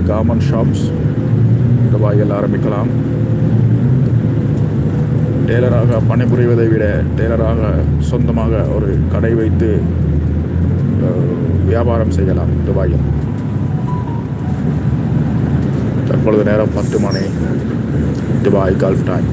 garment shops துபாயில் ஆரம்பிக்கலாம் டெய்லராக பணிபுரிவதை விட டெய்லராக சொந்தமாக ஒரு கடை வைத்து அஹ், வியாபாரம் செய்யலாம் துபாயில் தற்பொழுது நேரம் பத்து மணி துபாய் கல்ஃப் டைம்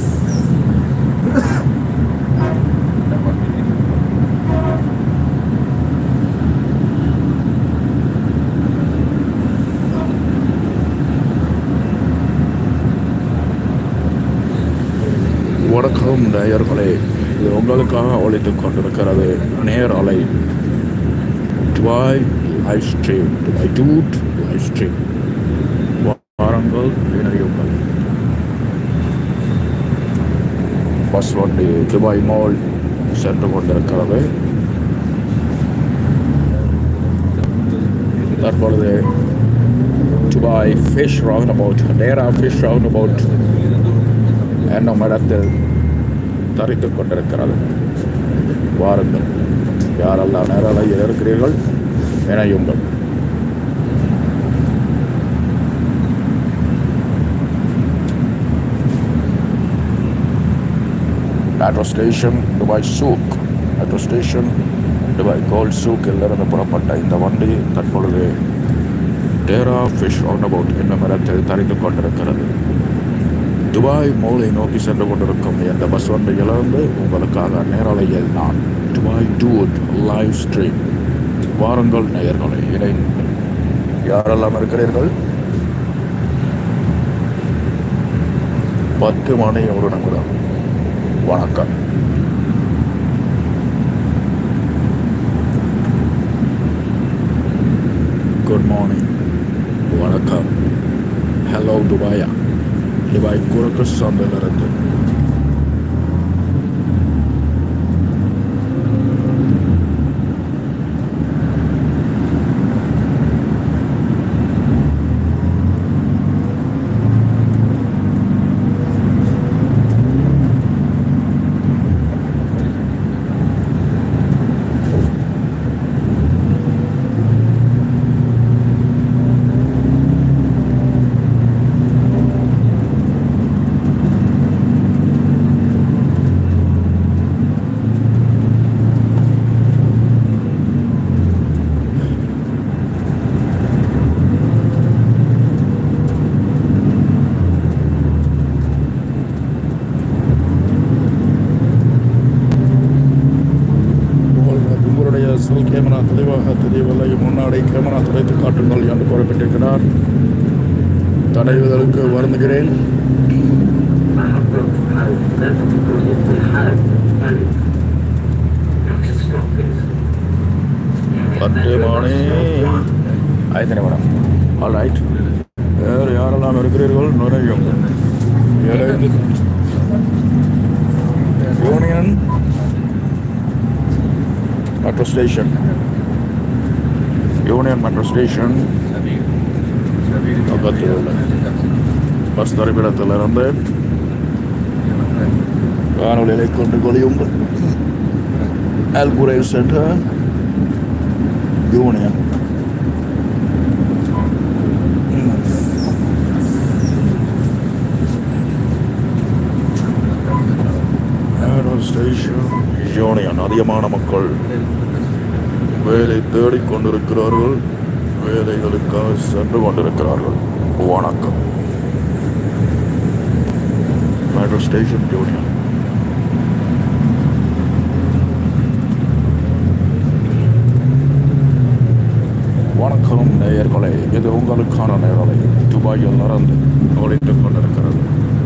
வணக்கம் நேயர்களே இது உங்களுக்காக ஒழித்துக் கொண்டிருக்கிறது நேர் அலை டுவாய் லைவ் ஸ்ட்ரீம் டுவாய் டூட் லைவ் ஸ்ட்ரீம் வாரங்கள் இணையுங்கள் பஸ் வண்டி துபாய் மால் சென்று கொண்டிருக்கிறது தற்பொழுது துபாய் ஃபிஷ் ரவுண்ட் அபவுட் நேரா ஃபிஷ் ரவுண்ட் அபவுட் என்னும் இடத்தில் தரித்துக் கொண்டிருக்கிறது வாருங்கள் யாரெல்லாம் நேரலையில் இருக்கிறீர்கள் இணையுங்கள் metro station Dubai souk metro station Dubai gold சூக்கில் இருந்து புறப்பட்ட இந்த வண்டி தற்பொழுது டேரா ஃபிஷ் ரவுண்ட் அபவுட் என்னும் இடத்தில் தரித்துக் கொண்டிருக்கிறது துபாய் மூலை நோக்கி சென்று கொண்டிருக்கும் இந்த பஸ் வண்டியிலிருந்து உங்களுக்காக நேரலையில் நான் துபாய் டூட் லைவ் ஸ்ட்ரீம் வாருங்கள் நேயர்களை இணைந்து யாரெல்லாம் இருக்கிறீர்கள் பத்து மணி ஒரு நிமிடம் வணக்கம் குட் மார்னிங் வணக்கம் ஹலோ துபாயா துபாய் குறுக்கு சந்தையிலிருந்து உங்கள் உங்களுடைய செல் கேமரா தெளிவாக தெரியவில்லை முன்னாடி கேமரா துடைத்து காட்டுங்கள் என்று கூறப்பட்டிருக்கிறார் தடைவதற்கு வருந்துகிறேன் பத்து மணி ஐந்து நிமிடம் ஆல் ரைட் வேறு யாரெல்லாம் இருக்கிறீர்கள் நுழையும் இடைந்து union metro station union metro station பக்கத்தில் உள்ள பஸ் தரிப்பிடத்திலிருந்து காணொலிகளை கொண்டு கொள்ளியுங்கள் அல்குரேவ் centre union metro station union அதிகமான மக்கள் வேலை தேடிக் கொண்டிருக்கிறார்கள் வேலைகளுக்காக சென்று கொண்டிருக்கிறார்கள் வணக்கம் மெட்ரோ ஸ்டேஷன் யூனியன் வணக்கம் நேயர்களே இது உங்களுக்கான நேரலை துபாயில் நடந்து ஒழித்துக் கொண்டிருக்கிறது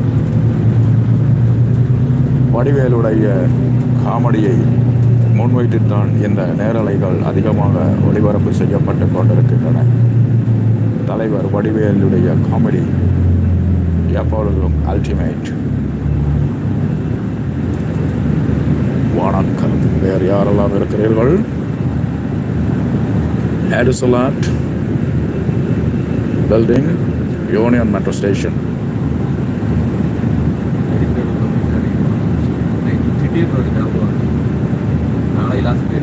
வடிவேலுடைய காமெடியை முன்வைத்துத்தான் இந்த நேரலைகள் அதிகமாக ஒளிபரப்பு செய்யப்பட்டு கொண்டிருக்கின்றன தலைவர் வடிவேலுடைய காமெடி எப்பொழுதும் அல்டிமேட் வணக்கம் வேறு யாரெல்லாம் இருக்கிறீர்கள் ஹேடுசலாட் பில்டிங் யூனியன் மெட்ரோ ஸ்டேஷன் திடீர்னு ஒரு ஞாபகம் நாளை லாஸ்ட்